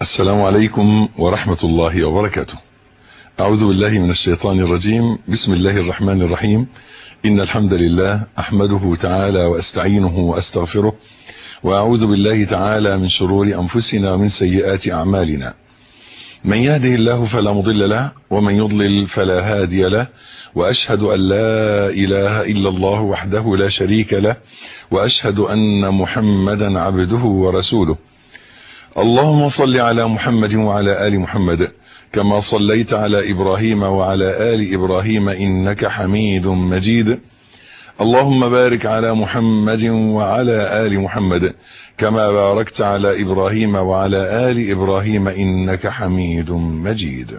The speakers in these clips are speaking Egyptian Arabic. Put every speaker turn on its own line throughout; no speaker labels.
السلام عليكم ورحمة الله وبركاته أعوذ بالله من الشيطان الرجيم بسم الله الرحمن الرحيم إن الحمد لله أحمده تعالى وأستعينه وأستغفره وأعوذ بالله تعالى من شرور أنفسنا ومن سيئات أعمالنا من يهده الله فلا مضل له ومن يضلل فلا هادي له وأشهد أن لا إله إلا الله وحده لا شريك له وأشهد أن محمدا عبده ورسوله اللهم صل على محمد وعلى آل محمد كما صليت على إبراهيم وعلى آل إبراهيم إنك حميد مجيد اللهم بارك على محمد وعلى آل محمد كما باركت على إبراهيم وعلى آل إبراهيم إنك حميد مجيد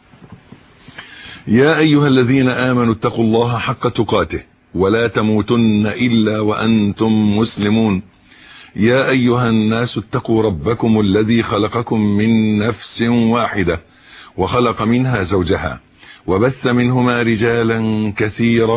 يا أيها الذين آمنوا اتقوا الله حق تقاته ولا تموتن إلا وأنتم مسلمون يا أيها الناس اتقوا ربكم الذي خلقكم من نفس واحدة وخلق منها زوجها وبث منهما رجالا كثيرا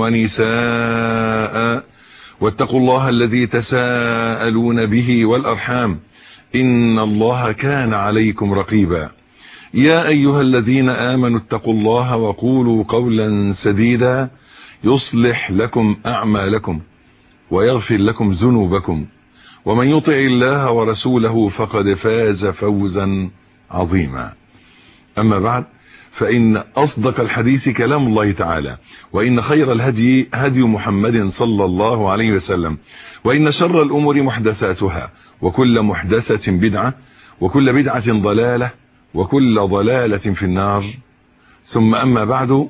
ونساء واتقوا الله الذي تساءلون به والأرحام إن الله كان عليكم رقيبا يا أيها الذين آمنوا اتقوا الله وقولوا قولا سديدا يصلح لكم أعمالكم ويغفر لكم ذنوبكم ومن يطع الله ورسوله فقد فاز فوزا عظيما أما بعد فإن أصدق الحديث كلام الله تعالى وإن خير الهدي هدي محمد صلى الله عليه وسلم وإن شر الأمور محدثاتها وكل محدثة بدعة وكل بدعة ضلالة وكل ضلالة في النار ثم أما بعد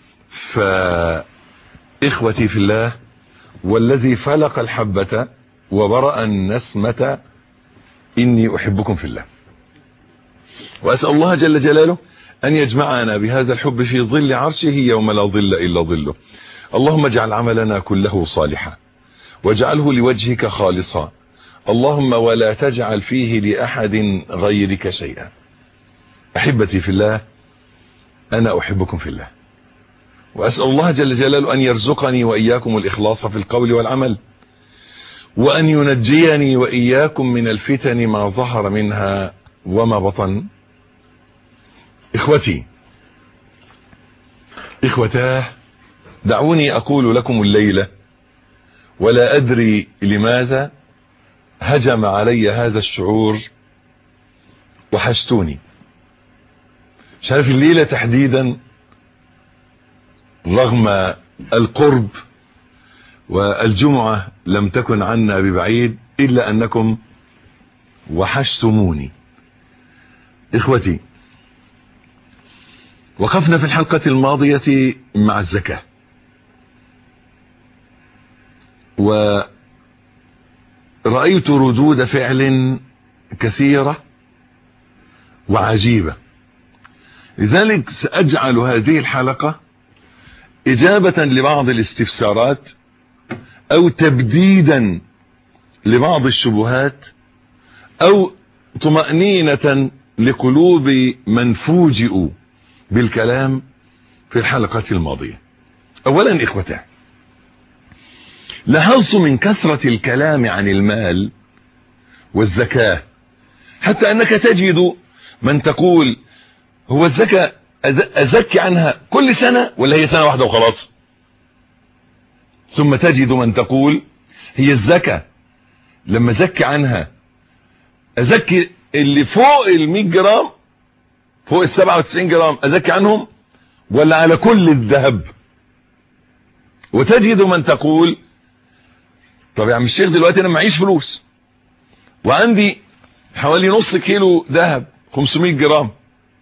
فإخوتي في الله والذي فلق الحبة وبرأ النسمة إني أحبكم في الله وأسأل الله جل جلاله أن يجمعنا بهذا الحب في ظل عرشه يوم لا ظل إلا ظله اللهم اجعل عملنا كله صالحا واجعله لوجهك خالصا اللهم ولا تجعل فيه لأحد غيرك شيئا أحبتي في الله أنا أحبكم في الله وأسأل الله جل جلاله أن يرزقني وإياكم الإخلاص في القول والعمل وأن ينجيني وإياكم من الفتن ما ظهر منها وما بطن إخوتي إخوتاه دعوني أقول لكم الليلة ولا أدري لماذا هجم علي هذا الشعور وحشتوني مش عارف الليلة تحديدا رغم القرب والجمعة لم تكن عنا ببعيد إلا أنكم وحشتموني إخوتي وقفنا في الحلقة الماضية مع الزكاة ورأيت ردود فعل كثيرة وعجيبة لذلك سأجعل هذه الحلقة إجابة لبعض الاستفسارات أو تبديدا لبعض الشبهات أو طمأنينة لقلوب من فوجئوا بالكلام في الحلقة الماضية اولا اخوتان لاحظت من كثرة الكلام عن المال والزكاة حتى انك تجد من تقول هو الزكاة ازكي عنها كل سنة ولا هي سنة واحدة وخلاص ثم تجد من تقول هي الزكاة لما زكي عنها ازكي اللي فوق ال جرام فوق ال 97 جرام ازكي عنهم ولا على كل الذهب وتجد من تقول طب يا عم الشيخ دلوقتي انا معيش فلوس وعندي حوالي نص كيلو ذهب 500 جرام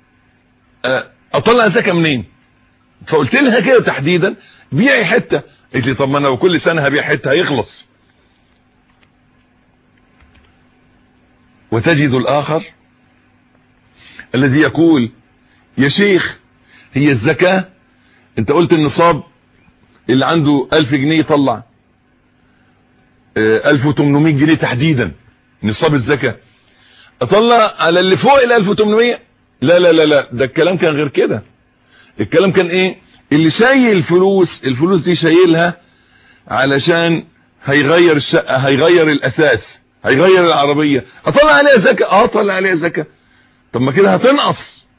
اطلع زكاه منين فقلت لها كده تحديدا بيعي حته قلت لي طب ما انا كل سنه هبيع حته هيخلص وتجد الاخر الذي يقول يا شيخ هي الزكاة انت قلت النصاب اللي عنده الف جنيه يطلع الف وتمنمية جنيه تحديدا نصاب الزكاة اطلع على اللي فوق ال 1800 لا لا لا لا ده الكلام كان غير كده الكلام كان ايه اللي شايل فلوس الفلوس دي شايلها علشان هيغير الشقة هيغير الاساس هيغير العربية اطلع عليها زكاة اه اطلع عليها زكاة طب ما كده هتنقص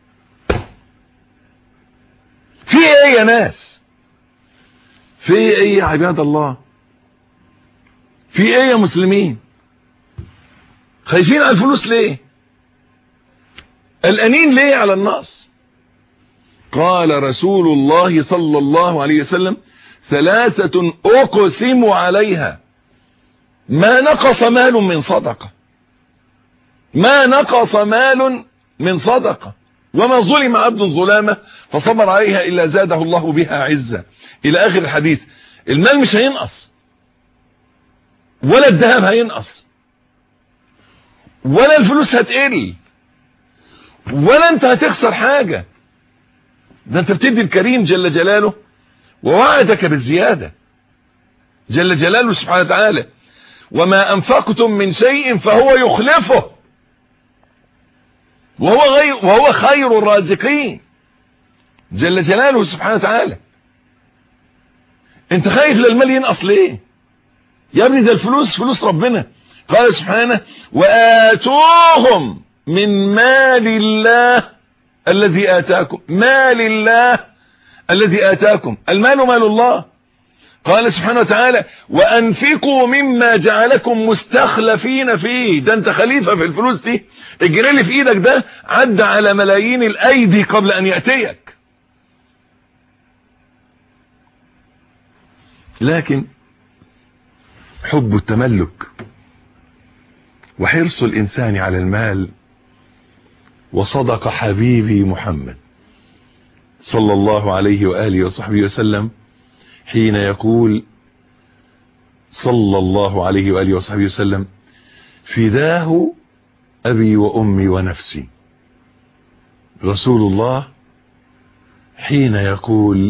في ايه يا ناس في ايه يا عباد الله في ايه يا مسلمين خايفين على الفلوس ليه قلقانين ليه على النقص قال رسول الله صلى الله عليه وسلم ثلاثة أقسم عليها ما نقص مال من صدقة ما نقص مال من صدقة وما ظلم عبد ظلامة فصبر عليها إلا زاده الله بها عزة إلى آخر الحديث المال مش هينقص ولا الذهب هينقص ولا الفلوس هتقل ولا انت هتخسر حاجة ده انت بتدي الكريم جل جلاله ووعدك بالزيادة جل جلاله سبحانه وتعالى وما أنفقتم من شيء فهو يخلفه وهو, غير وهو خير الرازقين جل جلاله سبحانه وتعالى انت خايف للمال ينقص ليه يا ابني ده الفلوس فلوس ربنا قال سبحانه وآتوهم من مال الله الذي آتاكم مال الله الذي آتاكم المال مال الله قال سبحانه وتعالى وأنفقوا مما جعلكم مستخلفين فيه ده انت خليفة في الفلوس دي الجنيه اللي في ايدك ده عدى على ملايين الايدي قبل ان يأتيك لكن حب التملك وحرص الإنسان على المال وصدق حبيبي محمد صلى الله عليه وآله وصحبه وسلم حين يقول صلى الله عليه وآله وصحبه وسلم فداه أبي وأمي ونفسي رسول الله حين يقول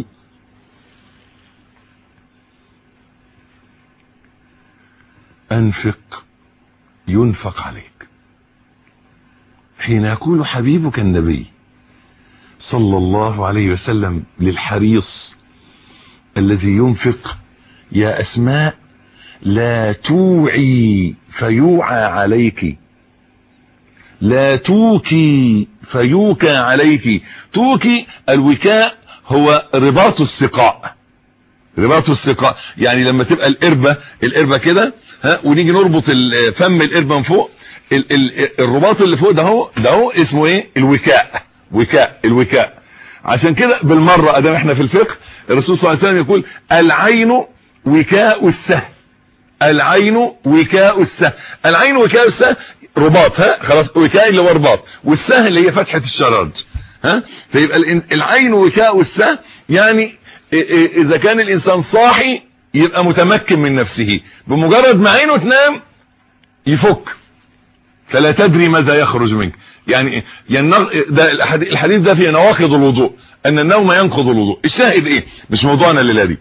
أنفق ينفق عليك حين يقول حبيبك النبي صلى الله عليه وسلم للحريص الذي ينفق يا أسماء لا توعي فيوعى عليك لا توكي فيوكى عليك توكي الوكاء هو رباط السقاء رباط السقاء يعني لما تبقى القربة القربة كده ها ونيجي نربط فم القربة من فوق ال ال الرباط اللي فوق ده هو ده هو اسمه ايه الوكاء وكاء الوكاء عشان كده بالمرة ادام احنا في الفقه الرسول صلى الله عليه وسلم يقول العين وكاء السهم العين وكاء السهم العين وكاء السهم رباط ها خلاص وكاء اللي هو رباط والسهم اللي هي فتحة الشرج ها فيبقى العين وكاء السهم يعني اذا كان الانسان صاحي يبقى متمكن من نفسه بمجرد ما عينه تنام يفك فلا تدري ماذا يخرج منك يعني ده الحديث ده في نواقض الوضوء ان النوم ينقض الوضوء الشاهد ايه مش موضوعنا الليله دي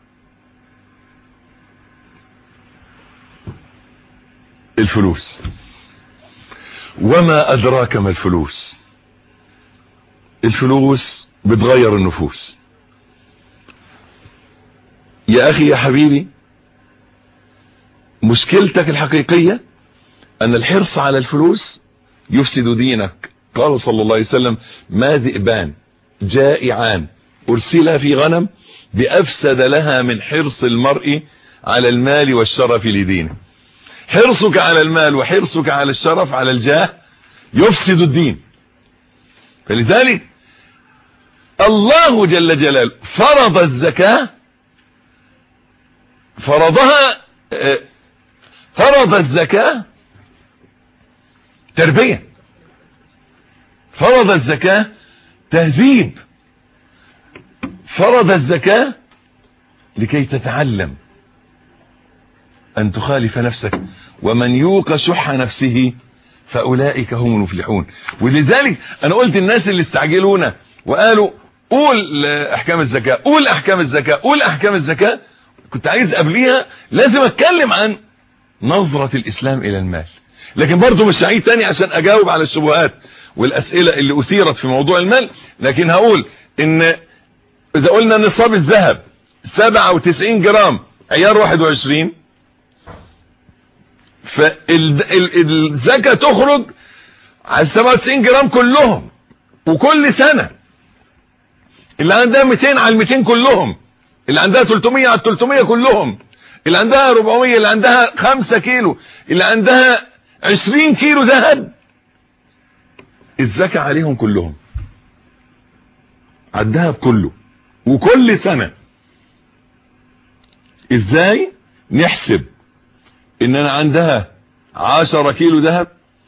الفلوس وما ادراك ما الفلوس الفلوس بتغير النفوس يا اخي يا حبيبي مشكلتك الحقيقية ان الحرص على الفلوس يفسد دينك قال صلى الله عليه وسلم ما ذئبان جائعان ارسلا في غنم بافسد لها من حرص المرء على المال والشرف لدينه حرصك على المال وحرصك على الشرف على الجاه يفسد الدين فلذلك الله جل جلاله فرض الزكاه فرضها فرض الزكاة تربية فرض الزكاة تهذيب فرض الزكاة لكي تتعلم أن تخالف نفسك ومن يوق شح نفسه فأولئك هم المفلحون ولذلك أنا قلت الناس اللي استعجلونا وقالوا قول أحكام الزكاة قول أحكام الزكاة قول أحكام الزكاة كنت عايز قبليها لازم اتكلم عن نظرة الاسلام الى المال لكن برضو مش هعيد تاني عشان اجاوب على الشبهات والاسئلة اللي اثيرت في موضوع المال لكن هقول ان اذا قلنا نصاب الذهب 97 جرام عيار 21 فالزكاة تخرج على 97 جرام كلهم وكل سنة اللي عندها 200 على 200 كلهم اللي عندها 300 على 300 كلهم اللي عندها 400 اللي عندها 5 كيلو اللي عندها 20 كيلو ذهب الزكاة عليهم كلهم على الذهب كله وكل سنة ازاي نحسب ان انا عندها 10 كيلو ذهب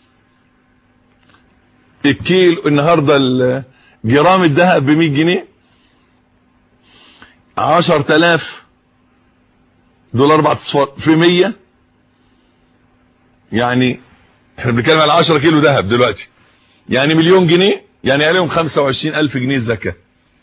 الكيلو النهاردة جرام الذهب ب 100 جنيه 10000 دولار اربع اصفار في 100 يعني احنا بنتكلم على 10 كيلو ذهب دلوقتي يعني مليون جنيه يعني عليهم 25000 جنيه زكاه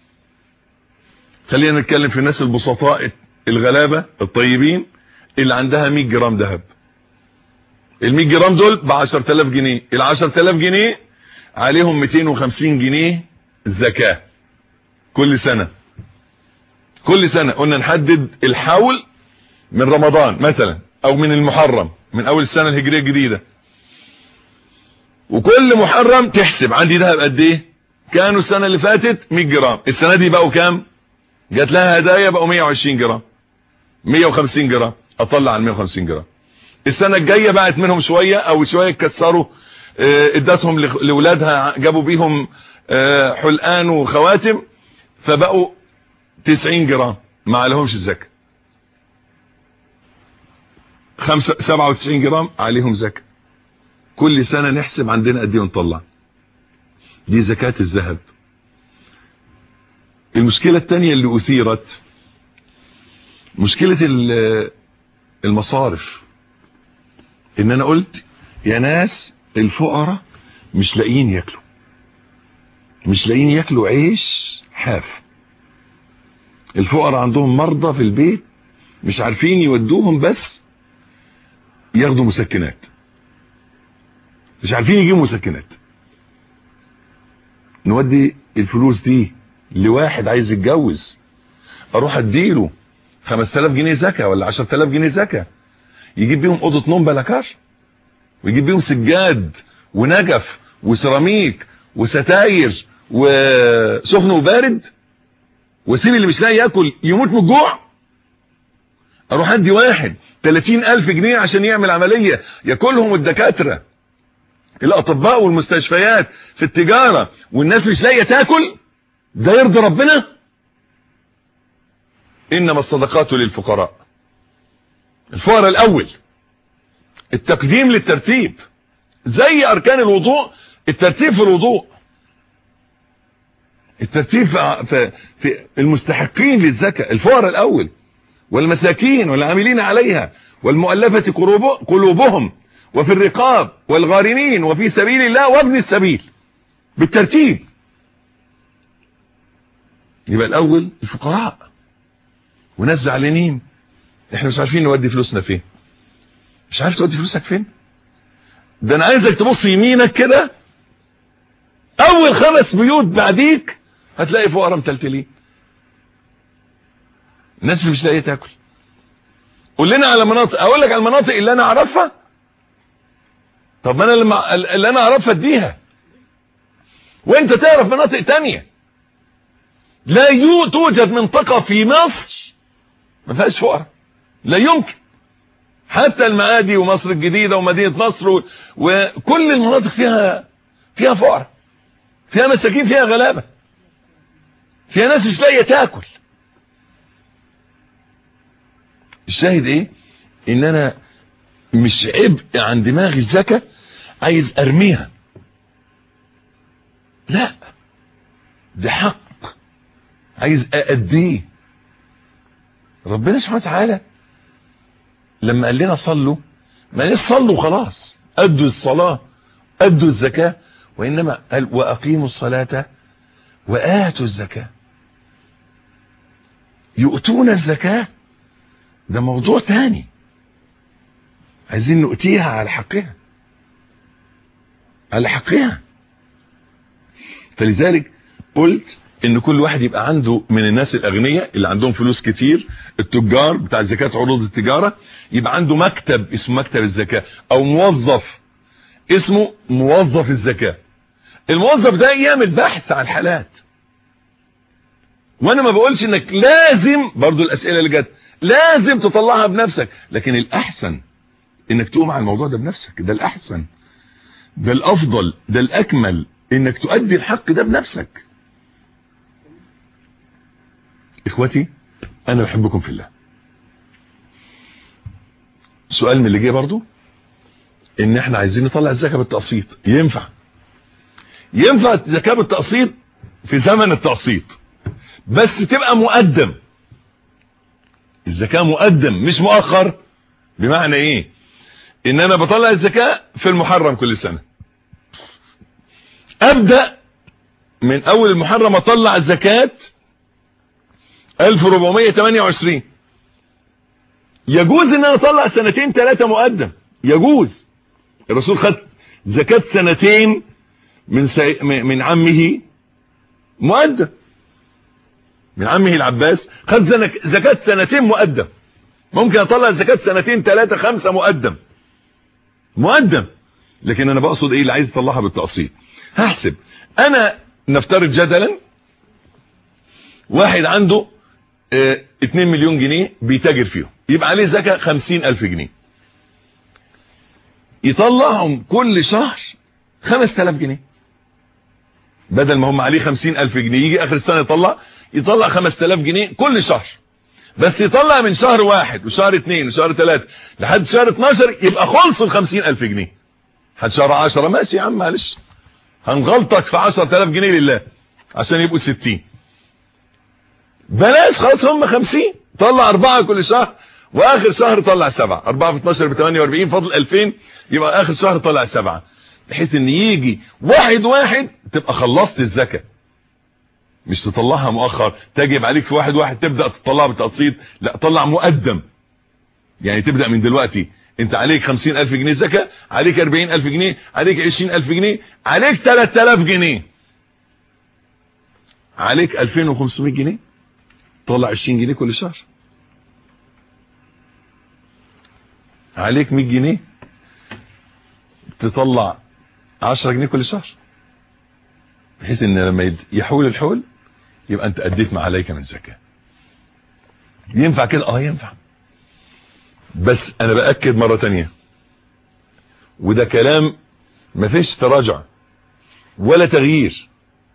خلينا نتكلم في الناس البسطاء الغلابه الطيبين اللي عندها 100 جرام ذهب ال 100 جرام دول ب 10000 جنيه ال 10000 جنيه عليهم 250 جنيه زكاه كل سنه كل سنه قلنا نحدد الحول من رمضان مثلا او من المحرم من اول السنه الهجريه الجديده وكل محرم تحسب عندي ذهب قد ايه كانوا السنه اللي فاتت 100 جرام السنه دي بقوا كام جات لها هدايا بقوا 120 جرام 150 جرام اطلع على 150 جرام السنه الجايه بقت منهم شويه او شويه اتكسروا ادتهم لاولادها جابوا بيهم حلقان وخواتم فبقوا 90 جرام ما عليهمش الزكاه 97 جرام عليهم زكاه كل سنه نحسب عندنا قد ايه ونطلع دي زكاه الذهب المشكله الثانيه اللي اثيرت مشكله المصارف ان انا قلت يا ناس الفقراء مش لاقيين ياكلوا مش لاقيين ياكلوا عيش حاف الفقراء عندهم مرضى في البيت مش عارفين يودوهم بس ياخدوا مسكنات مش عارفين يجيبوا مسكنات نودي الفلوس دي لواحد عايز يتجوز اروح اديله 5000 جنيه زكاه ولا 10000 جنيه زكاه يجيب بيهم اوضه نوم بلاكار ويجيب بيهم سجاد ونجف وسيراميك وستاير وسخن وبارد واسيب اللي مش لاقي ياكل يموت من الجوع اروح ادي واحد 30000 جنيه عشان يعمل عمليه ياكلهم الدكاتره الاطباء والمستشفيات في التجاره والناس مش لاقيه تاكل ده يرضي ربنا انما الصدقات للفقراء الفقراء الاول التقديم للترتيب زي اركان الوضوء الترتيب في الوضوء الترتيب في, في المستحقين للزكاه الفقراء الاول والمساكين والعاملين عليها والمؤلفه قلوبهم وفي الرقاب والغارمين وفي سبيل الله وابن السبيل بالترتيب يبقى الاول الفقراء وناس زعلانين احنا مش عارفين نودي فلوسنا فين مش عارف تودي فلوسك فين ده انا عايزك تبص يمينك كده اول خمس بيوت بعديك هتلاقي فقراء متلتلين الناس اللي مش لاقيه تاكل قول لنا على مناطق اقول لك على المناطق اللي انا اعرفها طب ما انا لما اللي انا اعرفها اديها وانت تعرف مناطق تانية لا توجد منطقة في مصر ما فيهاش فقراء لا يمكن حتى المعادي ومصر الجديدة ومدينة نصر و... وكل المناطق فيها فيها فقراء فيها مساكين فيها غلابة فيها ناس مش لاقيه تاكل الشاهد ايه ان انا مش عبء عن دماغي الزكاة عايز ارميها لا ده حق عايز ااديه ربنا سبحانه وتعالى لما قال لنا صلوا ما ليش صلوا خلاص ادوا الصلاة ادوا الزكاة وانما قال واقيموا الصلاة واتوا الزكاة يؤتون الزكاة ده موضوع تاني عايزين نؤتيها على حقها على حقها فلذلك قلت ان كل واحد يبقى عنده من الناس الاغنياء اللي عندهم فلوس كتير التجار بتاع زكاة عروض التجارة يبقى عنده مكتب اسمه مكتب الزكاة او موظف اسمه موظف الزكاة الموظف ده يعمل بحث عن الحالات وانا ما بقولش انك لازم برضو الاسئلة اللي جت لازم تطلعها بنفسك لكن الاحسن انك تقوم على الموضوع ده بنفسك ده الاحسن ده الافضل ده الاكمل انك تؤدي الحق ده بنفسك اخوتي انا بحبكم في الله سؤال من اللي جه برضو ان احنا عايزين نطلع الزكاة بالتقسيط ينفع ينفع الزكاة بالتقسيط في زمن التقسيط بس تبقى مقدم الزكاة مقدم مش مؤخر بمعنى ايه ان انا بطلع الزكاة في المحرم كل سنة ابدأ من اول المحرم اطلع الزكاة 1428 يجوز ان انا اطلع سنتين ثلاثة مقدم يجوز الرسول خد زكاة سنتين من سي... من عمه مقدم من عمه العباس خد زكاة سنتين مقدم ممكن اطلع زكاة سنتين ثلاثة خمسة مقدم مقدم لكن انا بقصد ايه اللي عايز اطلعها بالتقسيط هحسب انا نفترض جدلا واحد عنده اه 2 مليون جنيه بيتاجر فيهم يبقى عليه زكاة 50 الف جنيه يطلعهم كل شهر 5000 جنيه بدل ما هم عليه 50000 جنيه يجي اخر السنه يطلع يطلع 5000 جنيه كل شهر بس يطلع من شهر واحد وشهر اثنين وشهر ثلاثة لحد شهر 12 يبقى خلص ال 50000 جنيه لحد شهر 10 ماشي يا عم معلش هنغلطك في 10000 جنيه لله عشان يبقوا 60 بلاش خلاص هم 50 طلع أربعة كل شهر واخر شهر طلع سبعة 4 في 12 ب 48 فاضل 2000 يبقى اخر شهر طلع سبعة بحيث ان يجي واحد واحد تبقى خلصت الزكاة مش تطلعها مؤخر تجب عليك في واحد واحد تبدأ تطلعها بالتقسيط لا طلع مقدم يعني تبدأ من دلوقتي انت عليك خمسين الف جنيه زكاة عليك اربعين الف جنيه عليك عشرين الف جنيه عليك تلات الاف جنيه عليك الفين وخمسمائة جنيه طلع عشرين جنيه كل شهر عليك مية جنيه تطلع 10 جنيه كل شهر بحيث ان لما يحول الحول يبقى انت اديت ما عليك من زكاة ينفع كده اه ينفع بس انا باكد مرة تانية وده كلام ما فيش تراجع ولا تغيير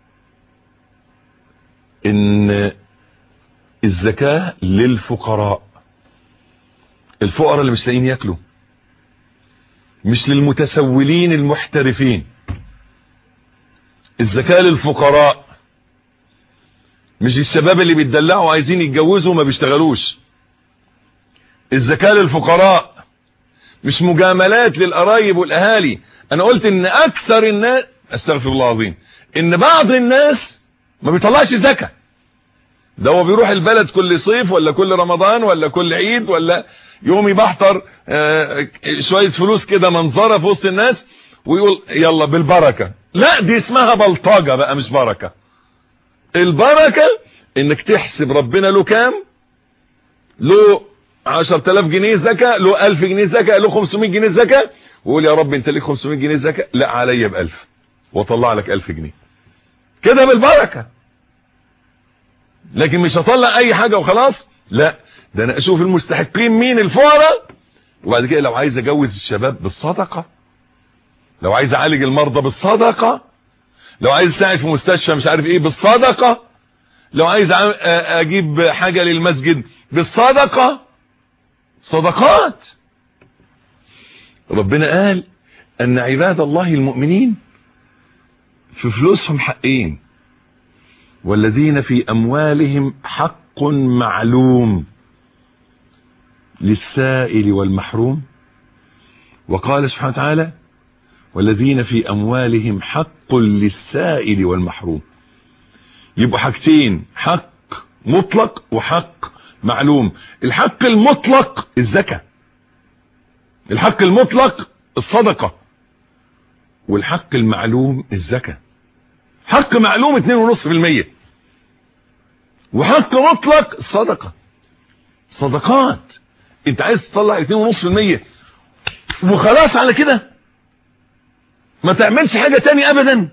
ان الزكاة للفقراء الفقراء اللي مش لاقيين ياكلوا مش للمتسولين المحترفين الزكاة للفقراء مش الشباب اللي بيتدلعوا عايزين يتجوزوا وما بيشتغلوش الزكاة للفقراء مش مجاملات للقرايب والاهالي انا قلت ان اكثر الناس استغفر الله العظيم ان بعض الناس ما بيطلعش زكاة ده هو بيروح البلد كل صيف ولا كل رمضان ولا كل عيد ولا يوم يبحتر شوية فلوس كده منظرة في وسط الناس ويقول يلا بالبركة لا دي اسمها بلطجة بقى مش بركة البركة انك تحسب ربنا له كام له 10000 جنيه زكاة له 1000 جنيه زكاة له 500 جنيه زكاة ويقول يا رب انت ليك 500 جنيه زكاة لا عليا ب 1000 واطلع لك 1000 جنيه كده بالبركة لكن مش هطلع اي حاجة وخلاص لا ده انا اشوف المستحقين مين الفقراء وبعد كده لو عايز اجوز الشباب بالصدقة لو عايز اعالج المرضى بالصدقة لو عايز اساعد في مستشفى مش عارف ايه بالصدقة لو عايز اجيب حاجة للمسجد بالصدقة صدقات ربنا قال ان عباد الله المؤمنين في فلوسهم حقين والذين في اموالهم حق معلوم للسائل والمحروم وقال سبحانه وتعالى والذين في اموالهم حق للسائل والمحروم يبقوا حاجتين حق مطلق وحق معلوم الحق المطلق الزكاة الحق المطلق الصدقة والحق المعلوم الزكاة حق معلوم 2.5% وحق مطلق الصدقة صدقات انت عايز تطلع 2.5% وخلاص على كده ما تعملش حاجة تاني ابدا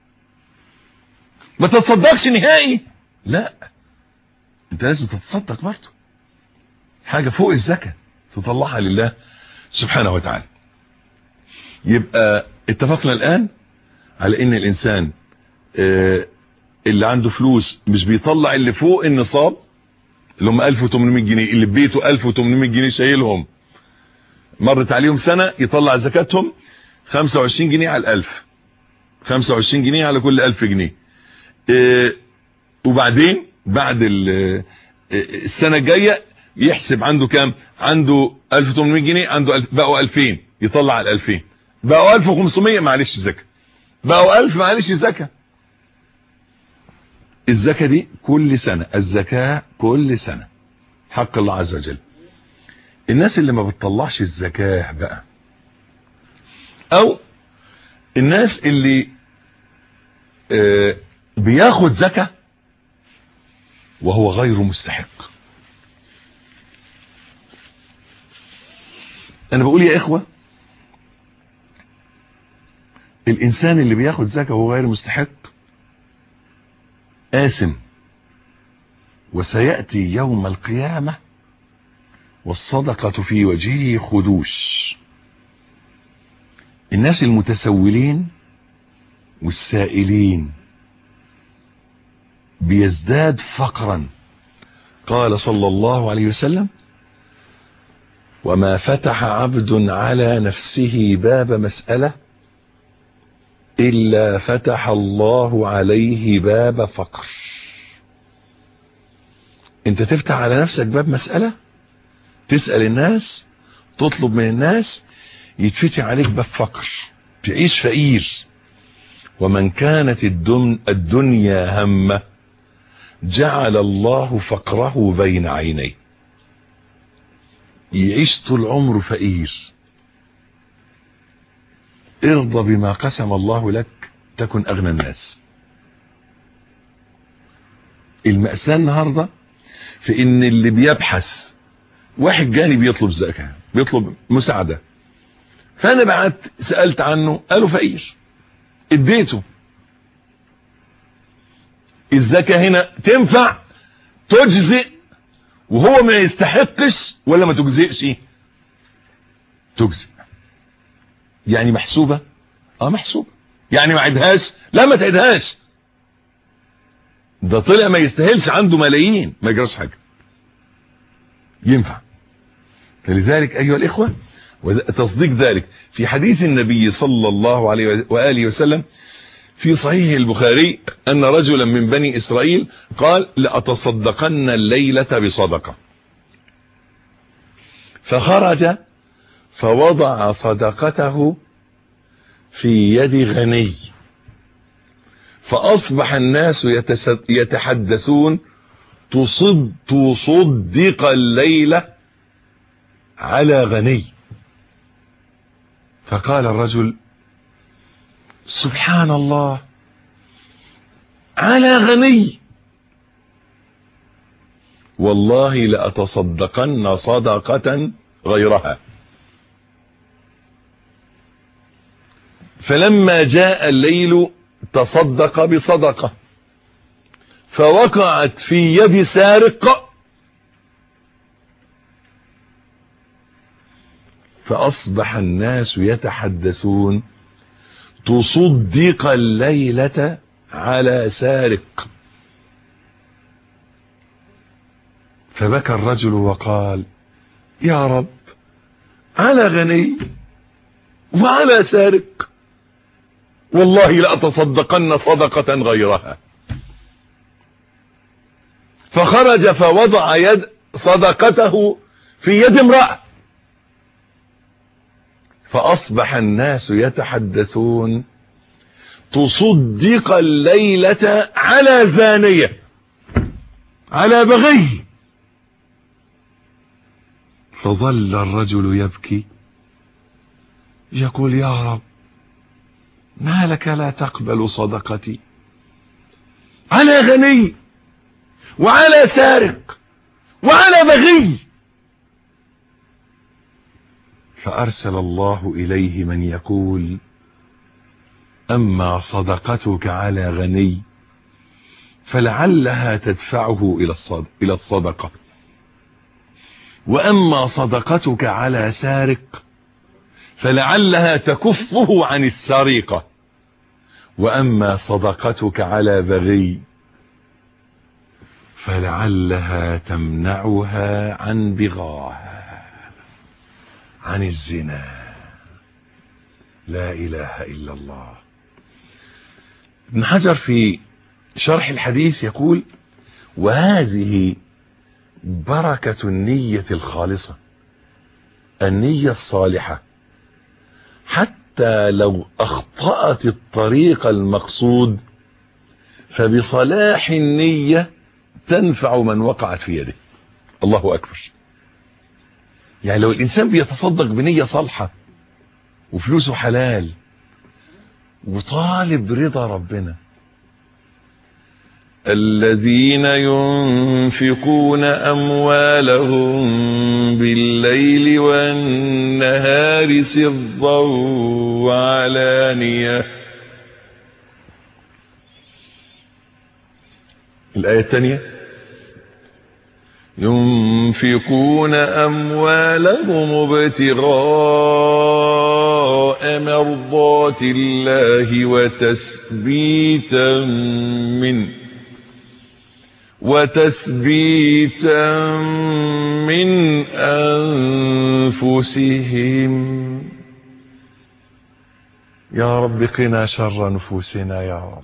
ما تتصدقش نهائي لا انت لازم تتصدق برضه حاجة فوق الزكاة تطلعها لله سبحانه وتعالى يبقى اتفقنا الآن على ان الانسان اه اللي عنده فلوس مش بيطلع اللي فوق النصاب اللي هم 1800 جنيه اللي في بيته 1800 جنيه شايلهم مرت عليهم سنة يطلع زكاتهم 25 جنيه على الألف 25 جنيه على كل 1000 جنيه اه وبعدين بعد السنة الجاية يحسب عنده كام عنده 1800 جنيه عنده ألف بقوا 2000 يطلع على 2000 بقوا 1500 معلش زكاه بقوا 1000 معلش زكاه الزكاه دي كل سنه الزكاه كل سنه حق الله عز وجل الناس اللي ما بتطلعش الزكاه بقى او الناس اللي آه بياخد زكاه وهو غير مستحق انا بقول يا اخوة الانسان اللي بياخد زكاة وهو غير مستحق آثم وسيأتي يوم القيامة والصدقة في وجهه خدوش الناس المتسولين والسائلين بيزداد فقرا قال صلى الله عليه وسلم وما فتح عبد على نفسه باب مسألة إلا فتح الله عليه باب فقر انت تفتح على نفسك باب مسألة تسأل الناس تطلب من الناس يتفتح عليك باب فقر تعيش فقير ومن كانت الدن الدنيا همه جعل الله فقره بين عينيه يعيش طول عمره فقير ارضى بما قسم الله لك تكن اغنى الناس المأساة النهاردة في ان اللي بيبحث واحد جاني بيطلب زكاة بيطلب مساعدة فانا بعت سألت عنه قالوا فقير اديته الزكاة هنا تنفع تجزئ وهو ما يستحقش ولا ما تجزئش تجزئ يعني محسوبة اه محسوبة يعني ما عدهاش لا ما تعدهاش ده طلع ما يستاهلش عنده ملايين ما يجراش حاجة ينفع فلذلك ايها الاخوة تصديق ذلك في حديث النبي صلى الله عليه وآله وسلم في صحيح البخاري أن رجلا من بني إسرائيل قال لأتصدقن الليلة بصدقة فخرج فوضع صدقته في يد غني فأصبح الناس يتحدثون تصد تصدق الليلة على غني فقال الرجل سبحان الله على غني والله لأتصدقن صدقة غيرها فلما جاء الليل تصدق بصدقة فوقعت في يد سارق فأصبح الناس يتحدثون تصدق الليلة على سارق فبكى الرجل وقال يا رب على غني وعلى سارق والله لأتصدقن صدقة غيرها فخرج فوضع يد صدقته في يد امرأة فأصبح الناس يتحدثون تصدق الليلة على زانية على بغي فظل الرجل يبكي يقول يا رب ما لك لا تقبل صدقتي على غني وعلى سارق وعلى بغي فأرسل الله إليه من يقول أما صدقتك على غني فلعلها تدفعه إلى الصدقة وأما صدقتك على سارق فلعلها تكفه عن السرقة وأما صدقتك على بغي فلعلها تمنعها عن بغاها عن الزنا لا إله إلا الله ابن حجر في شرح الحديث يقول وهذه بركة النية الخالصة النية الصالحة حتى لو أخطأت الطريق المقصود فبصلاح النية تنفع من وقعت في يده الله أكبر يعني لو الإنسان بيتصدق بنية صالحة وفلوسه حلال وطالب رضا ربنا الذين ينفقون أموالهم بالليل والنهار سرا وعلانية الآية الثانية ينفقون أموالهم ابتغاء مرضات الله وتثبيتا منه وتثبيتا من أنفسهم يا رب قنا شر نفوسنا يا رب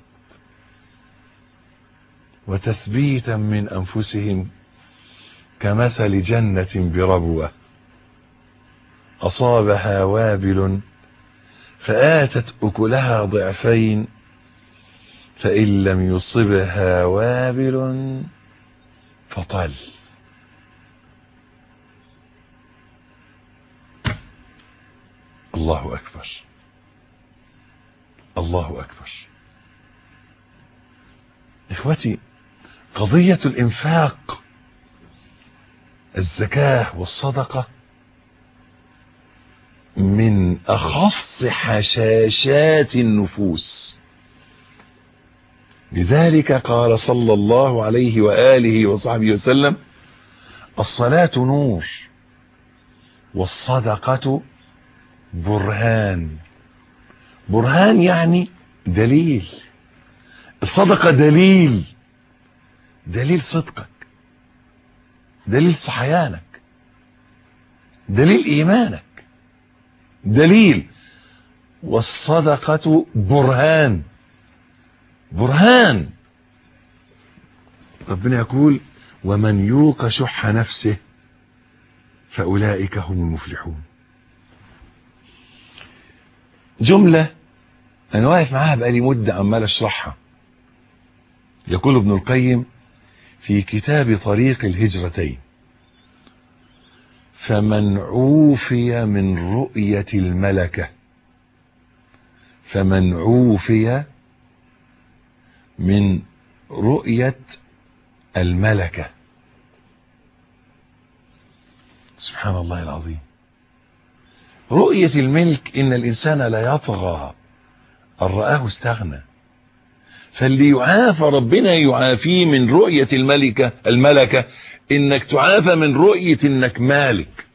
وتثبيتا من أنفسهم كمثل جنة بربوة أصابها وابل فآتت أكلها ضعفين فإن لم يصبها وابل فطل الله أكبر الله أكبر إخوتي قضية الإنفاق الزكاة والصدقة من أخص حشاشات النفوس لذلك قال صلى الله عليه وآله وصحبه وسلم الصلاة نور والصدقة برهان برهان يعني دليل الصدقة دليل دليل صدقك دليل صحيانك دليل إيمانك دليل والصدقة برهان برهان ربنا يقول ومن يوق شح نفسه فأولئك هم المفلحون جملة أنا واقف معاها بقالي مدة عمال أشرحها يقول ابن القيم في كتاب طريق الهجرتين فمن عوفي من رؤية الملكة فمن عوفي من رؤية الملكة سبحان الله العظيم رؤية الملك إن الإنسان لا يطغى أن رآه استغنى فاللي يعافى ربنا يعافيه من رؤية الملكة الملكة إنك تعافى من رؤية إنك مالك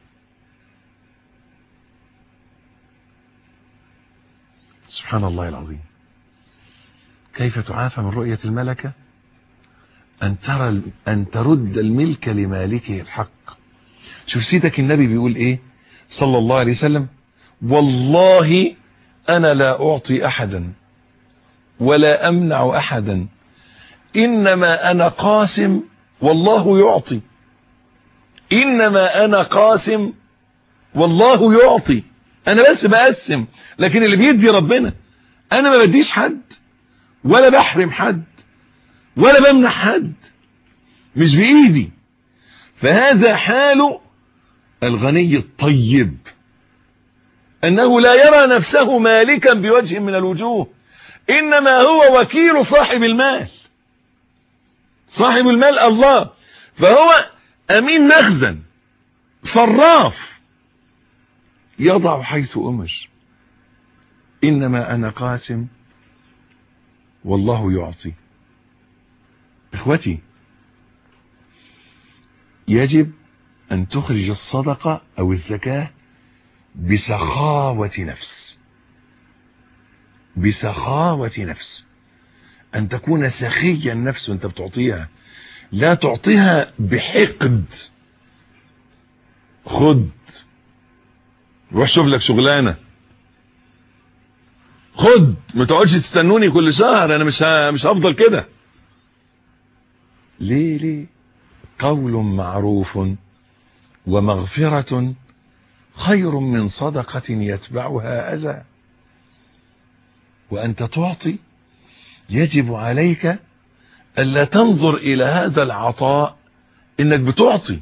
سبحان الله العظيم كيف تعافى من رؤية الملكة أن ترى أن ترد الملك لمالكه الحق شوف سيدك النبي بيقول إيه صلى الله عليه وسلم والله أنا لا أعطي أحدا ولا أمنع أحدا إنما أنا قاسم والله يعطي إنما أنا قاسم والله يعطي أنا بس بقسم لكن اللي بيدي ربنا أنا ما بديش حد ولا بحرم حد ولا بمنع حد مش بإيدي فهذا حال الغني الطيب أنه لا يرى نفسه مالكا بوجه من الوجوه إنما هو وكيل صاحب المال صاحب المال الله فهو أمين مخزن صراف يضع حيث أمر إنما أنا قاسم والله يعطي اخوتي يجب ان تخرج الصدقة او الزكاة بسخاوة نفس بسخاوة نفس ان تكون سخيا النفس وانت بتعطيها لا تعطيها بحقد خد روح شوف لك شغلانه خد ما تقعدش تستنوني كل شهر انا مش ه... مش هفضل كده ليه ليه قول معروف ومغفرة خير من صدقة يتبعها أذى وأنت تعطي يجب عليك ألا تنظر إلى هذا العطاء إنك بتعطي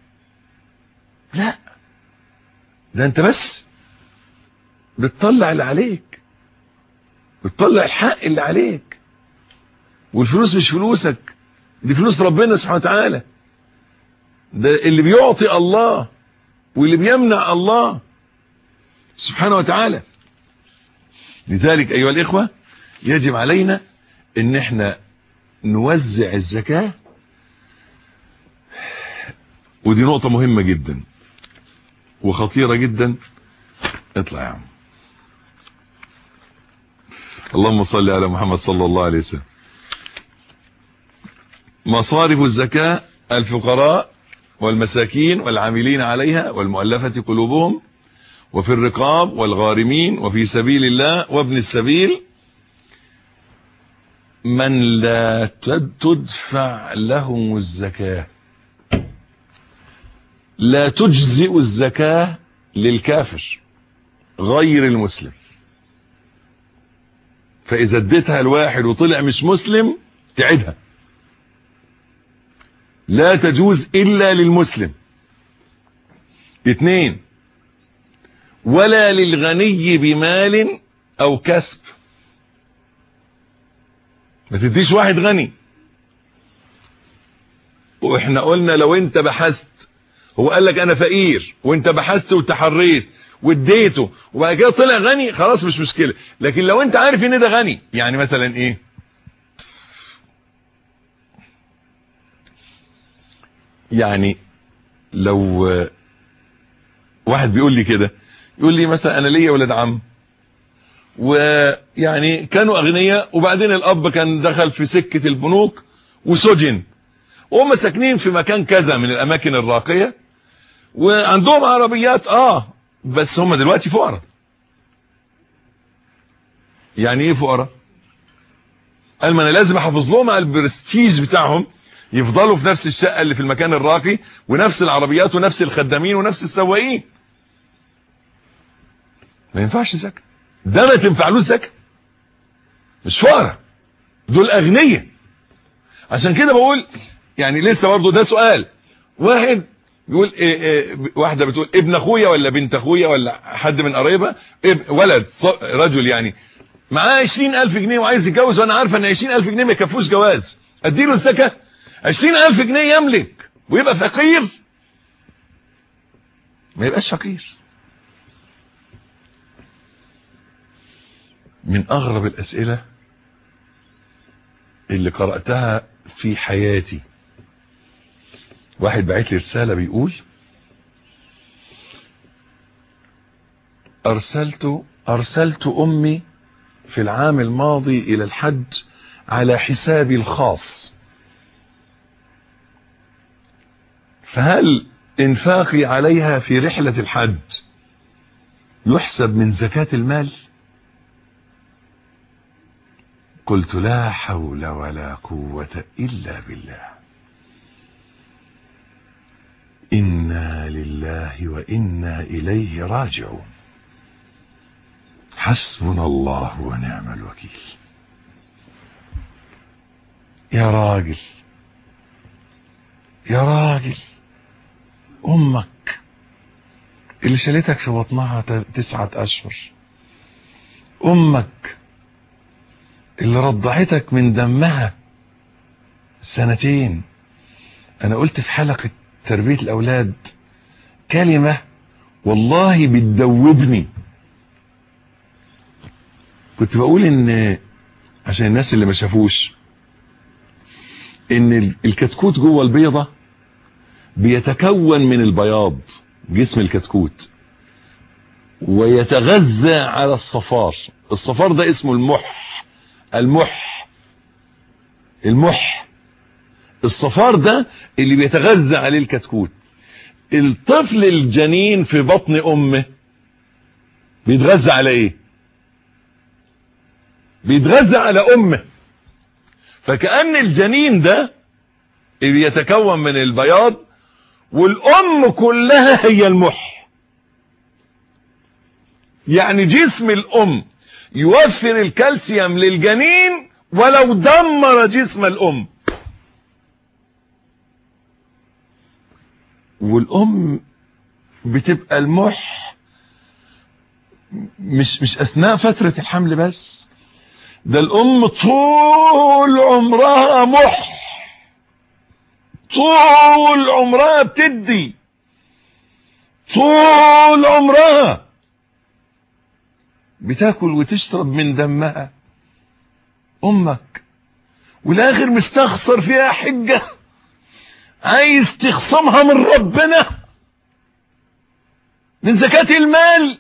لا ده أنت بس بتطلع اللي عليك بتطلع الحق اللي عليك والفلوس مش فلوسك دي فلوس ربنا سبحانه وتعالى ده اللي بيعطي الله واللي بيمنع الله سبحانه وتعالى لذلك ايها الاخوة يجب علينا ان احنا نوزع الزكاة ودي نقطة مهمة جدا وخطيرة جدا اطلع يا عم اللهم صل على محمد صلى الله عليه وسلم مصارف الزكاة الفقراء والمساكين والعاملين عليها والمؤلفة قلوبهم وفي الرقاب والغارمين وفي سبيل الله وابن السبيل من لا تدفع لهم الزكاة لا تجزئ الزكاة للكافر غير المسلم فإذا اديتها الواحد وطلع مش مسلم تعيدها لا تجوز إلا للمسلم اثنين ولا للغني بمال أو كسب ما تديش واحد غني واحنا قلنا لو انت بحثت هو قال لك انا فقير وانت بحثت وتحريت واديته وبعد كده طلع غني خلاص مش مشكله لكن لو انت عارف ان ده غني يعني مثلا ايه يعني لو واحد بيقول لي كده يقول لي مثلا انا ليا ولاد عم ويعني كانوا اغنياء وبعدين الاب كان دخل في سكة البنوك وسجن وهم ساكنين في مكان كذا من الاماكن الراقية وعندهم عربيات اه بس هم دلوقتي فقراء يعني ايه فقراء قال ما انا لازم احافظ لهم على البرستيج بتاعهم يفضلوا في نفس الشقة اللي في المكان الراقي ونفس العربيات ونفس الخدامين ونفس السواقين ما ينفعش زكاة ده ما تنفعلوش زكاة مش فقراء دول اغنياء عشان كده بقول يعني لسه برضه ده سؤال واحد بيقول إيه إيه واحده بتقول ابن اخويا ولا بنت اخويا ولا حد من قرايبها ولد رجل يعني معاه 20000 جنيه وعايز يتجوز وانا عارفه ان 20000 جنيه ما يكفوش جواز اديله الزكاه 20000 جنيه يملك ويبقى فقير ما يبقاش فقير من اغرب الاسئله اللي قراتها في حياتي واحد بعت لي رساله بيقول ارسلت ارسلت امي في العام الماضي الى الحج على حسابي الخاص فهل انفاقي عليها في رحلة الحج يحسب من زكاة المال قلت لا حول ولا قوة إلا بالله إنا لله وإنا إليه راجعون حسبنا الله ونعم الوكيل يا راجل يا راجل امك اللي شالتك في بطنها تسعة اشهر امك اللي رضعتك من دمها سنتين انا قلت في حلقة تربية الاولاد كلمة والله بتدوبني كنت بقول ان عشان الناس اللي ما شافوش ان الكتكوت جوه البيضة بيتكون من البياض جسم الكتكوت ويتغذى على الصفار الصفار ده اسمه المح المح المح الصفار ده اللي بيتغذى عليه الكتكوت الطفل الجنين في بطن امه بيتغذى على ايه بيتغذى على امه فكأن الجنين ده اللي يتكون من البياض والام كلها هي المح يعني جسم الام يوفر الكالسيوم للجنين ولو دمر جسم الام والام بتبقى المح مش مش اثناء فترة الحمل بس ده الام طول عمرها مح طول عمرها بتدي طول عمرها بتاكل وتشرب من دمها امك والاخر مستخسر فيها حجة عايز تخصمها من ربنا من زكاة المال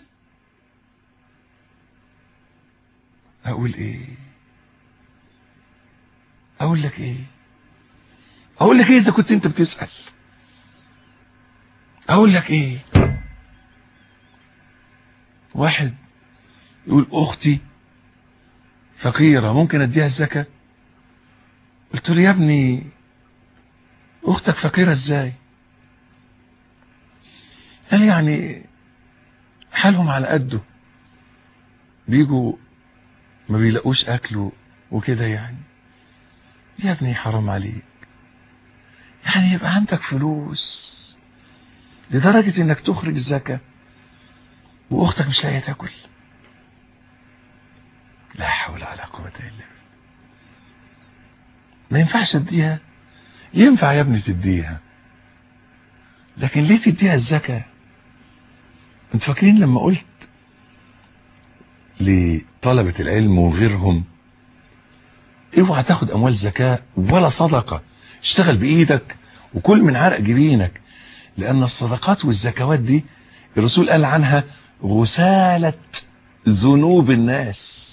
اقول ايه اقول لك ايه اقول لك ايه اذا كنت انت بتسأل اقول لك ايه واحد يقول اختي فقيرة ممكن اديها الزكاة قلت له يا ابني اختك فقيرة ازاي قال يعني حالهم على قده بيجوا ما بيلاقوش اكله وكده يعني يا ابني حرام عليك يعني يبقى عندك فلوس لدرجة انك تخرج الزكاة واختك مش لاقيه تاكل لا حول ولا قوة الا بالله ما ينفعش تديها ينفع يا ابني تديها لكن ليه تديها الزكاة انتوا فاكرين لما قلت لطلبة العلم وغيرهم اوعى تاخد اموال زكاة ولا صدقة اشتغل بايدك وكل من عرق جبينك لان الصدقات والزكوات دي الرسول قال عنها غسالة ذنوب الناس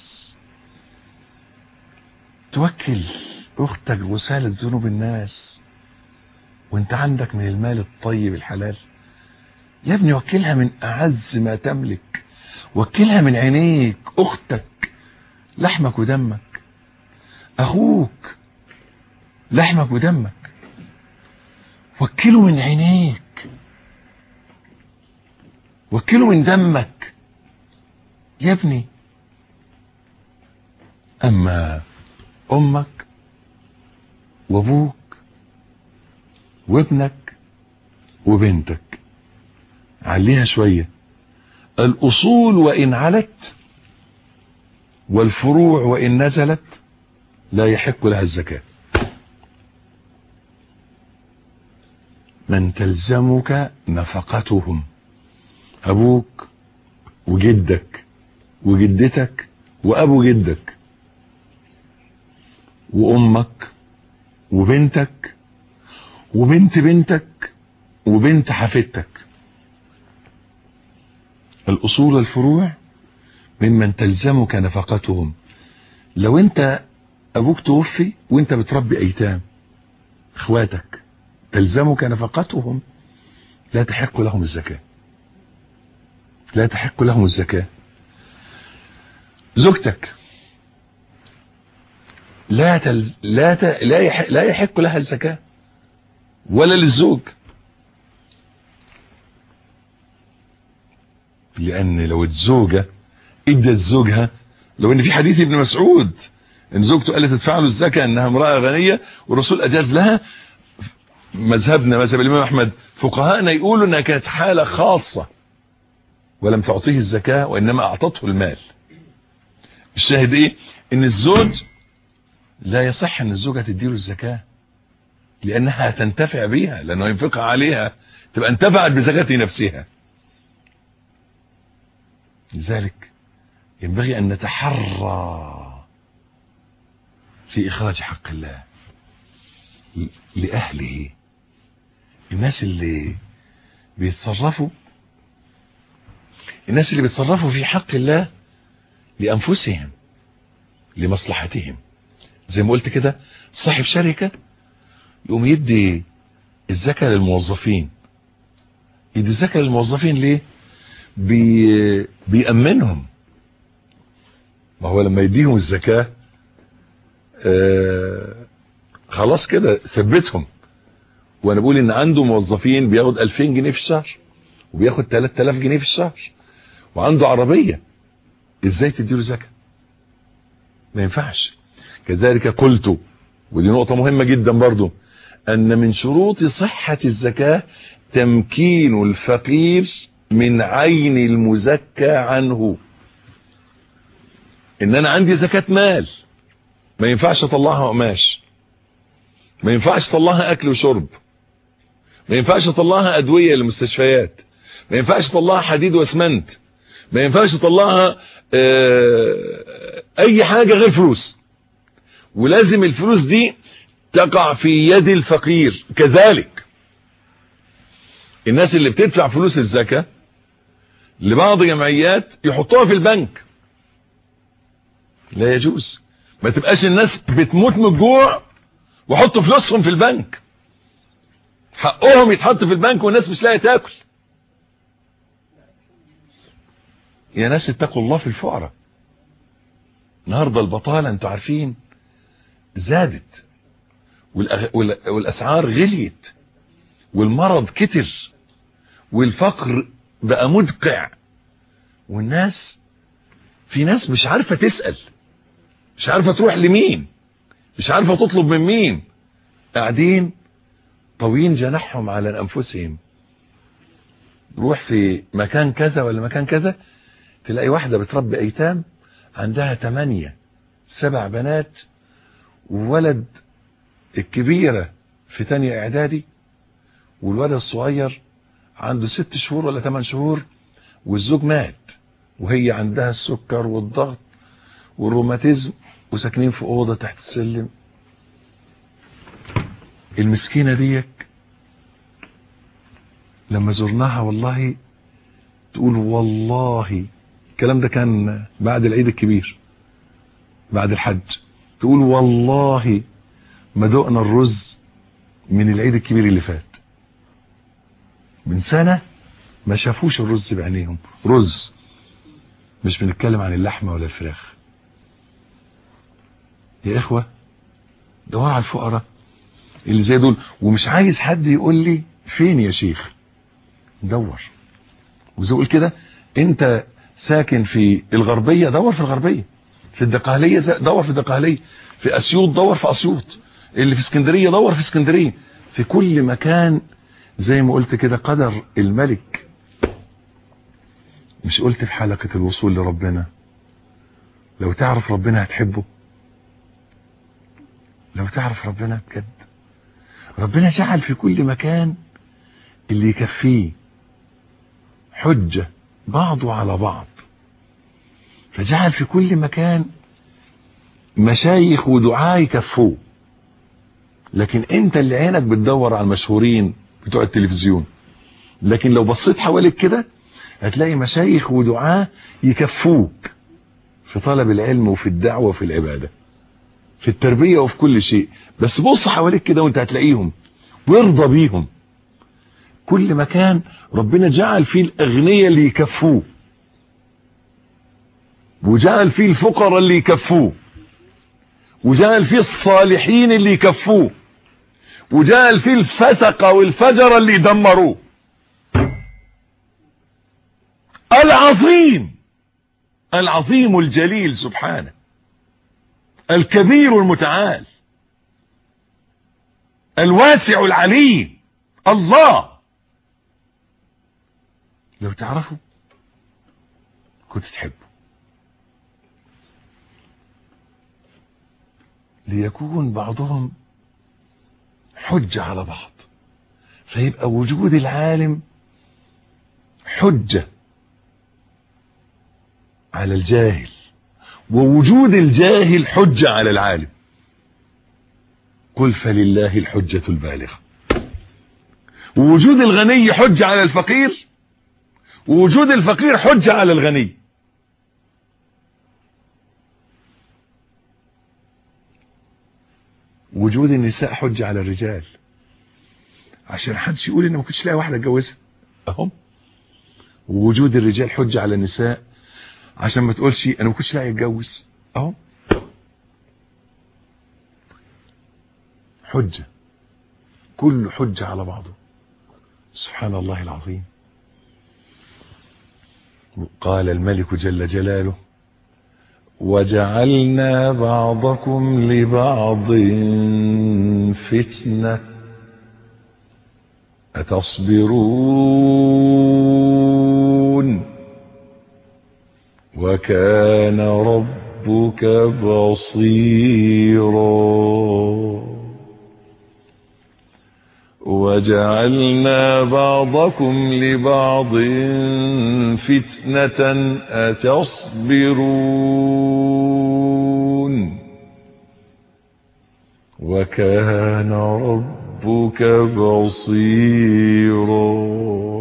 توكل اختك غسالة ذنوب الناس وانت عندك من المال الطيب الحلال يا ابني وكلها من اعز ما تملك وكلها من عينيك اختك لحمك ودمك اخوك لحمك ودمك وكله من عينيك وكله من دمك يا ابني اما امك وابوك وابنك وبنتك عليها شوية الاصول وان علت والفروع وان نزلت لا يحق لها الزكاة من تلزمك نفقتهم ابوك وجدك وجدتك وابو جدك وامك وبنتك وبنت بنتك وبنت حفيدتك الاصول الفروع ممن تلزمك نفقتهم لو انت ابوك توفي وانت بتربي ايتام اخواتك تلزمك نفقتهم لا تحق لهم الزكاة لا تحق لهم الزكاة زوجتك لا تل... لا ت... لا يحق... لا يحق لها الزكاة ولا للزوج لان لو الزوجة ادت زوجها لو ان في حديث ابن مسعود ان زوجته قالت ادفع له الزكاة انها امرأة غنية والرسول اجاز لها مذهبنا مذهب الامام احمد فقهاءنا يقولوا انها كانت حالة خاصة ولم تعطيه الزكاة وانما اعطته المال الشاهد ايه ان الزوج لا يصح ان الزوجة تديله الزكاة لانها تنتفع بيها لانه ينفقها عليها تبقى انتفعت بزكاة نفسها لذلك ينبغي ان نتحرى في إخراج حق الله لأهله الناس اللي بيتصرفوا الناس اللي بيتصرفوا في حق الله لأنفسهم لمصلحتهم زي ما قلت كده صاحب شركة يقوم يدي الزكاة للموظفين يدي الزكاة للموظفين ليه بي بيأمنهم ما هو لما يديهم الزكاة آه خلاص كده ثبتهم وانا بقول ان عنده موظفين بياخد 2000 جنيه في الشهر وبياخد 3000 جنيه في الشهر وعنده عربية ازاي تديله زكاة ما ينفعش كذلك قلت ودي نقطة مهمة جدا برضو ان من شروط صحة الزكاة تمكين الفقير من عين المزكى عنه ان انا عندي زكاة مال ما ينفعش اطلعها قماش ما ينفعش اطلعها اكل وشرب ما ينفعش اطلعها ادوية للمستشفيات ما ينفعش اطلعها حديد واسمنت ما ينفعش اطلعها اه اي حاجة غير فلوس ولازم الفلوس دي تقع في يد الفقير كذلك الناس اللي بتدفع فلوس الزكاة لبعض جمعيات يحطوها في البنك لا يجوز ما تبقاش الناس بتموت من الجوع وحطوا فلوسهم في البنك حقهم يتحط في البنك والناس مش لاقيه تاكل يا ناس اتقوا الله في الفقراء النهارده البطاله انتوا عارفين زادت والاسعار غليت والمرض كتر والفقر بقى مدقع والناس في ناس مش عارفه تسال مش عارفه تروح لمين مش عارفه تطلب من مين قاعدين طوين جناحهم على انفسهم روح في مكان كذا ولا مكان كذا تلاقي واحدة بتربي ايتام عندها تمانية سبع بنات وولد الكبيرة في تانية اعدادي والولد الصغير عنده ست شهور ولا تمن شهور والزوج مات وهي عندها السكر والضغط والروماتيزم وساكنين في اوضه تحت السلم المسكينه ديك لما زرناها والله تقول والله الكلام ده كان بعد العيد الكبير بعد الحج تقول والله ما دقنا الرز من العيد الكبير اللي فات من سنة ما شافوش الرز بعينيهم رز مش بنتكلم عن اللحمة ولا الفراخ يا اخوة دور على الفقراء اللي زي دول ومش عايز حد يقول لي فين يا شيخ دور وزي اقول كده انت ساكن في الغربية دور في الغربية في الدقهلية دور في الدقهلية في اسيوط دور في اسيوط اللي في اسكندرية دور في اسكندرية في كل مكان زي ما قلت كده قدر الملك مش قلت في حلقة الوصول لربنا لو تعرف ربنا هتحبه لو تعرف ربنا بجد ربنا جعل في كل مكان اللي يكفيه حجة بعضه على بعض فجعل في كل مكان مشايخ ودعاء يكفوه لكن انت اللي عينك بتدور على المشهورين بتوع التلفزيون لكن لو بصيت حواليك كده هتلاقي مشايخ ودعاء يكفوك في طلب العلم وفي الدعوة وفي العبادة في التربية وفي كل شيء بس بص حواليك كده وانت هتلاقيهم وارضى بيهم كل مكان ربنا جعل فيه الأغنياء اللي يكفوه وجعل فيه الفقراء اللي يكفوه وجعل فيه الصالحين اللي يكفوه وجعل فيه الفسق والفجر اللي يدمروه العظيم العظيم الجليل سبحانه الكبير المتعال الواسع العليم الله لو تعرفوا كنت تحبه ليكون بعضهم حجة على بعض فيبقى وجود العالم حجة على الجاهل ووجود الجاهل حجة على العالم قل فلله الحجة البالغة ووجود الغني حجة على الفقير ووجود الفقير حجة على الغني وجود النساء حجة على الرجال عشان محدش يقول ان ما كنتش لاقي واحدة اتجوزها اهم ووجود الرجال حجة على النساء عشان ما تقولش انا ما كنتش لاقي اتجوز اهو حجة كل حجة على بعضه سبحان الله العظيم قال الملك جل جلاله وجعلنا بعضكم لبعض فتنة أتصبرون وكان ربك بصيرا وجعلنا بعضكم لبعض فتنة أتصبرون وكان ربك بصيرا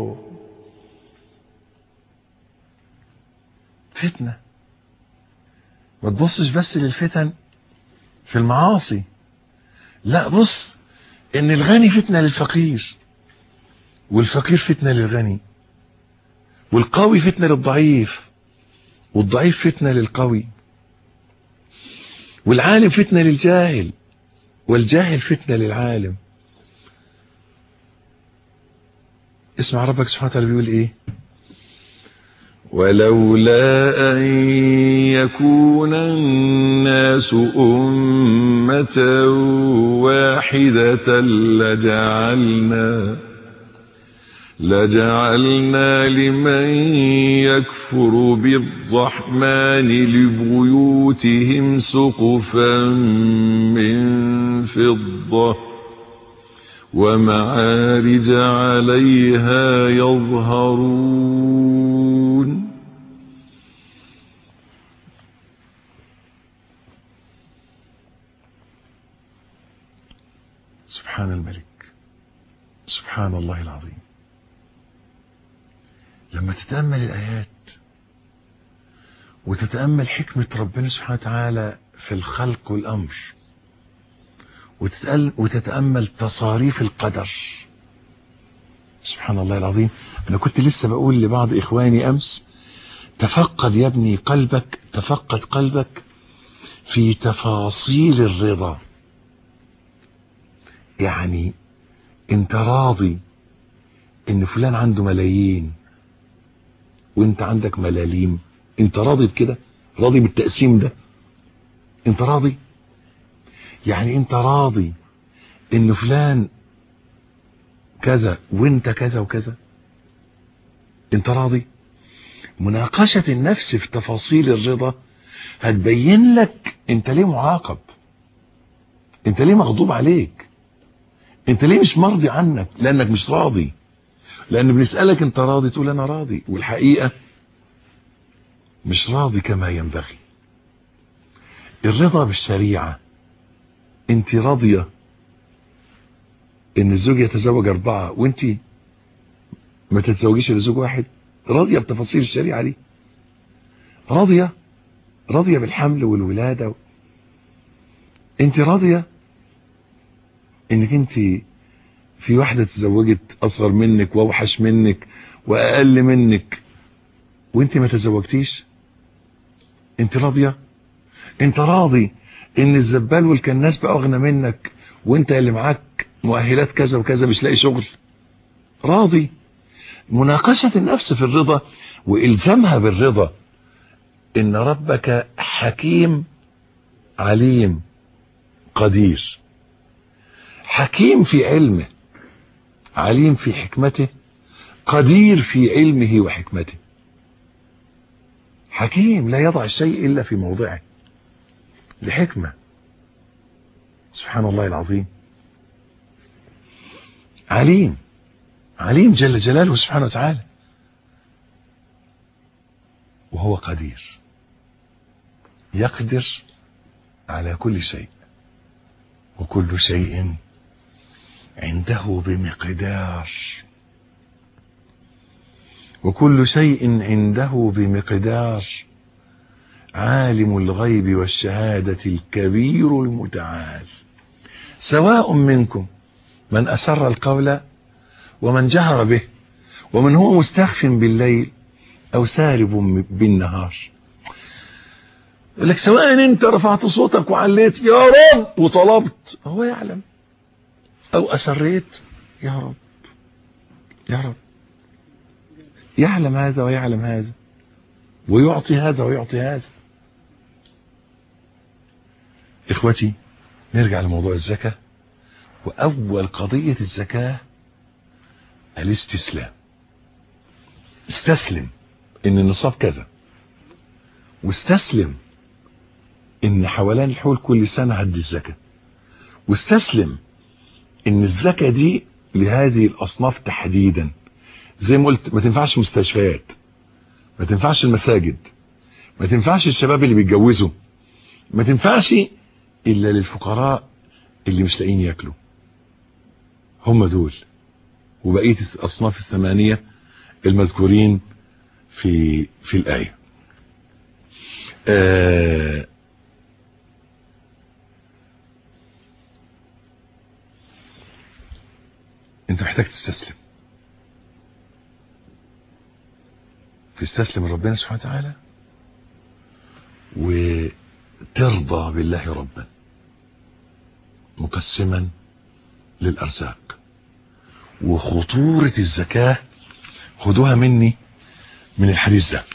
فتنة ما تبصش بس للفتن في المعاصي لا بص ان الغني فتنة للفقير والفقير فتنة للغني والقوي فتنة للضعيف والضعيف فتنة للقوي والعالم فتنة للجاهل والجاهل فتنة للعالم اسمع ربك سبحانه وتعالى بيقول ايه ولولا أن يكون الناس أمة واحدة لجعلنا لجعلنا لمن يكفر بالرحمن لبيوتهم سقفا من فضة ومعارج عليها يظهرون سبحان الملك سبحان الله العظيم لما تتأمل الآيات وتتأمل حكمة ربنا سبحانه وتعالى في الخلق والأمر وتتأمل تصاريف القدر سبحان الله العظيم أنا كنت لسه بقول لبعض إخواني أمس تفقد يا ابني قلبك تفقد قلبك في تفاصيل الرضا يعني انت راضي ان فلان عنده ملايين وانت عندك ملاليم انت راضي بكده راضي بالتقسيم ده انت راضي يعني انت راضي ان فلان كذا وانت كذا وكذا انت راضي مناقشة النفس في تفاصيل الرضا هتبين لك انت ليه معاقب انت ليه مغضوب عليك انت ليه مش مرضي عنك لانك مش راضي لان بنسألك انت راضي تقول انا راضي والحقيقة مش راضي كما ينبغي الرضا بالشريعة انت راضية ان الزوج يتزوج اربعة وانت ما تتزوجيش الا زوج واحد راضية بتفاصيل الشريعة دي راضية راضية بالحمل والولادة انت راضية انك انت في واحدة تزوجت اصغر منك واوحش منك واقل منك وانت ما تزوجتيش انت راضية انت راضي ان الزبال والكناس بقى اغنى منك وانت اللي معاك مؤهلات كذا وكذا مش لاقي شغل راضي مناقشة النفس في الرضا والزامها بالرضا ان ربك حكيم عليم قدير حكيم في علمه عليم في حكمته قدير في علمه وحكمته حكيم لا يضع الشيء إلا في موضعه لحكمة سبحان الله العظيم عليم عليم جل جلاله سبحانه وتعالى وهو قدير يقدر على كل شيء وكل شيء عنده بمقدار وكل شيء عنده بمقدار عالم الغيب والشهادة الكبير المتعال سواء منكم من أسر القول ومن جهر به ومن هو مستخف بالليل أو سارب بالنهار لك سواء انت رفعت صوتك وعليت يا رب وطلبت هو يعلم او اسريت يا رب يا رب يعلم هذا ويعلم هذا ويعطي هذا ويعطي هذا اخوتي نرجع لموضوع الزكاة واول قضية الزكاة الاستسلام استسلم ان النصاب كذا واستسلم ان حوالين الحول كل سنة هدي الزكاة واستسلم ان الزكاة دي لهذه الاصناف تحديدا زي ما قلت ما تنفعش مستشفيات ما تنفعش المساجد ما تنفعش الشباب اللي بيتجوزوا ما تنفعش الا للفقراء اللي مش لاقيين ياكلوا هم دول وبقيه الاصناف الثمانيه المذكورين في في الايه آه انت محتاج تستسلم تستسلم لربنا سبحانه وتعالى وترضى بالله ربا مقسما للأرزاق وخطورة الزكاة خدوها مني من الحديث ده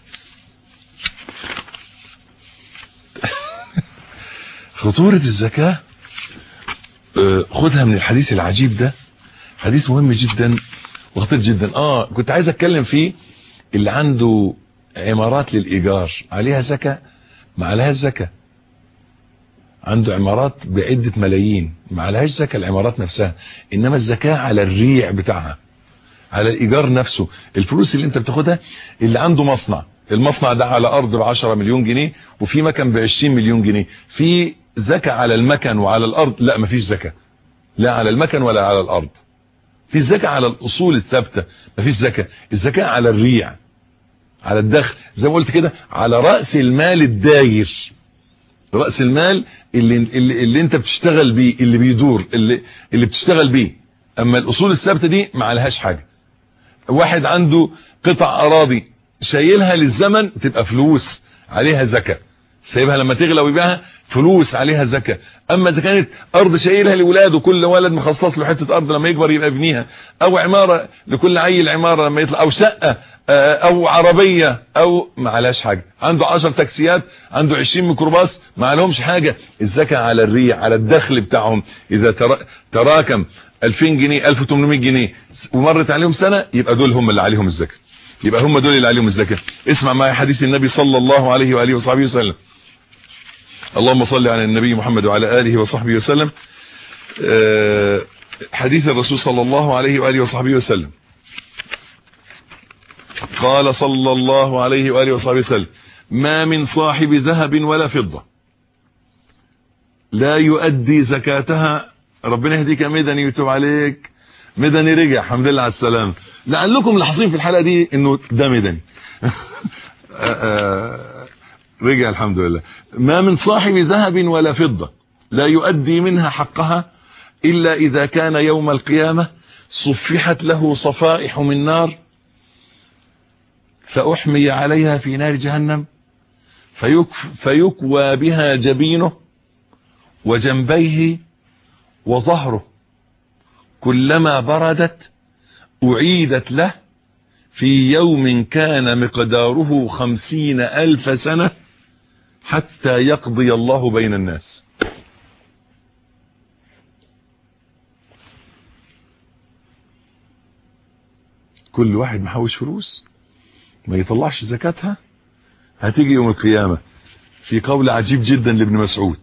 خطورة الزكاة خدها من الحديث العجيب ده حديث مهم جدا وخطير جدا اه كنت عايز اتكلم فيه اللي عنده عمارات للإيجار عليها زكاة ما عليهاش زكاة عنده عمارات بعدة ملايين ما عليهاش زكاة العمارات نفسها إنما الزكاة على الريع بتاعها على الإيجار نفسه الفلوس اللي انت بتاخدها اللي عنده مصنع المصنع ده على أرض ب 10 مليون جنيه وفي مكن ب 20 مليون جنيه في زكاة على المكن وعلى الأرض لا مفيش زكاة لا على المكن ولا على الأرض في زكاة على الأصول الثابتة مفيش زكاة الزكاة على الريع على الدخل زي ما قلت كده على رأس المال الداير رأس المال اللي, اللي, اللي انت بتشتغل بيه اللي بيدور اللي, اللي بتشتغل بيه اما الاصول الثابتة دي ما عليهاش حاجة واحد عنده قطع اراضي شايلها للزمن تبقى فلوس عليها زكاة سايبها لما تغلى ويبيعها فلوس عليها زكاة اما اذا كانت ارض شايلها لاولاده كل ولد مخصص له حته ارض لما يكبر يبقى يبنيها او عماره لكل عيل عماره لما يطلع او شقه او عربيه او ما عليهاش حاجه عنده 10 تاكسيات عنده 20 ميكروباص ما عليهمش حاجه الزكاه على الريع على الدخل بتاعهم اذا تراكم 2000 جنيه 1800 جنيه ومرت عليهم سنه يبقى دول هم اللي عليهم الزكاه يبقى هم دول اللي عليهم الزكاه اسمع معايا حديث النبي صلى الله عليه واله وصحبه وسلم اللهم صل على النبي محمد وعلى آله وصحبه وسلم حديث الرسول صلى الله عليه وآله وصحبه وسلم قال صلى الله عليه وآله وصحبه وسلم ما من صاحب ذهب ولا فضة لا يؤدي زكاتها ربنا يهديك يا مدني ويتوب عليك مدني رجع الحمد لله على السلام لعلكم لاحظين في الحلقة دي انه ده مدني رجع الحمد لله ما من صاحب ذهب ولا فضة لا يؤدي منها حقها إلا إذا كان يوم القيامة صفحت له صفائح من نار فأحمي عليها في نار جهنم فيكوى بها جبينه وجنبيه وظهره كلما بردت أعيدت له في يوم كان مقداره خمسين ألف سنة حتى يقضي الله بين الناس كل واحد محوش فلوس ما يطلعش زكاتها هتيجي يوم القيامة في قول عجيب جدا لابن مسعود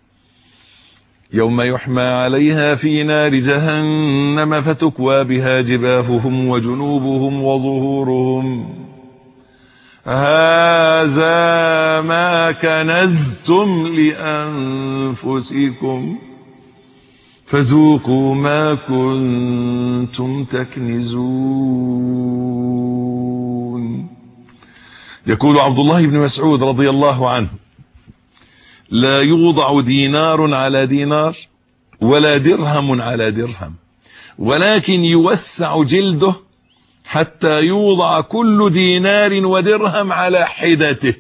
يوم يحمى عليها في نار جهنم فتكوى بها جباههم وجنوبهم وظهورهم هذا ما كنزتم لأنفسكم فذوقوا ما كنتم تكنزون يقول عبد الله بن مسعود رضي الله عنه لا يوضع دينار على دينار ولا درهم على درهم ولكن يوسع جلده حتى يوضع كل دينار ودرهم على حدته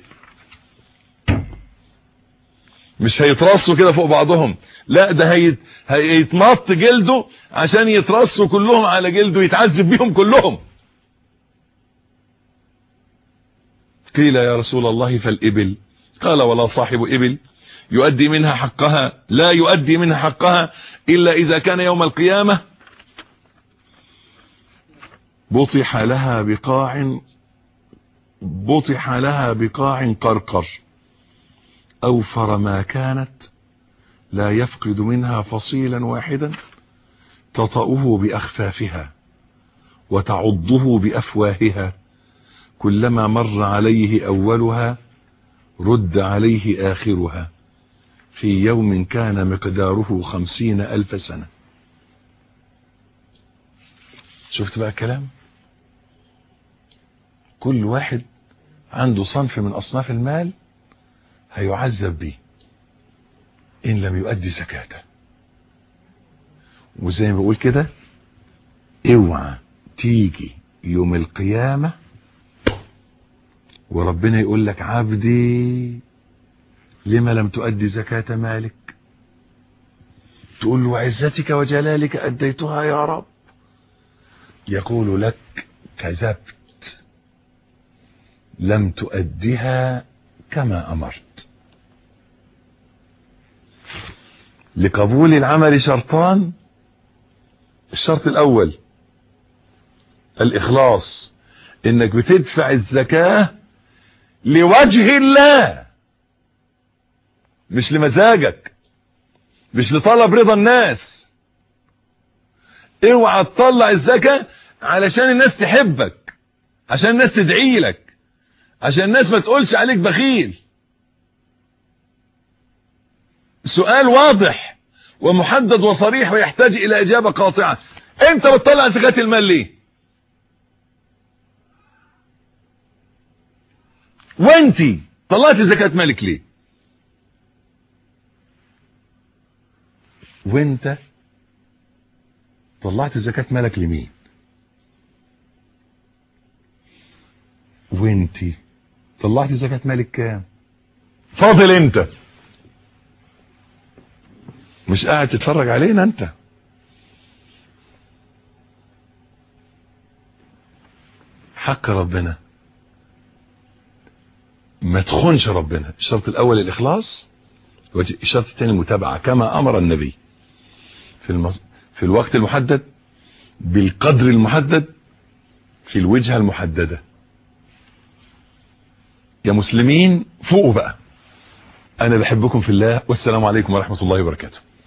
مش هيترصوا كده فوق بعضهم لا ده هيت... هيتمط جلده عشان يترصوا كلهم على جلده يتعذب بيهم كلهم قيل يا رسول الله فالإبل قال ولا صاحب إبل يؤدي منها حقها لا يؤدي منها حقها إلا إذا كان يوم القيامة بطح لها بقاع بطح لها بقاع قرقر أوفر ما كانت لا يفقد منها فصيلا واحدا تطأه بأخفافها وتعضه بأفواهها كلما مر عليه أولها رد عليه آخرها في يوم كان مقداره خمسين ألف سنة شفت بقى الكلام كل واحد عنده صنف من أصناف المال هيعذب به إن لم يؤدي زكاته وزي ما بقول كده اوعى تيجي يوم القيامة وربنا يقول لك عبدي لما لم تؤدي زكاة مالك تقول له عزتك وجلالك أديتها يا رب يقول لك كذبت لم تؤدها كما أمرت لقبول العمل شرطان الشرط الأول الإخلاص إنك بتدفع الزكاة لوجه الله مش لمزاجك مش لطلب رضا الناس اوعى تطلع الزكاة علشان الناس تحبك عشان الناس تدعي لك عشان الناس ما تقولش عليك بخيل سؤال واضح ومحدد وصريح ويحتاج الى اجابة قاطعة انت بتطلع زكاة المال ليه وانتي طلعت زكاة مالك ليه وانت طلعت زكاة مالك لمين وانتي طلعت زكاة مالك كام فاضل انت مش قاعد تتفرج علينا انت حق ربنا ما تخونش ربنا الشرط الاول الاخلاص الشرط الثاني المتابعة كما امر النبي في, المص... في الوقت المحدد بالقدر المحدد في الوجهة المحددة يا مسلمين فوقوا بقى انا بحبكم في الله والسلام عليكم ورحمة الله وبركاته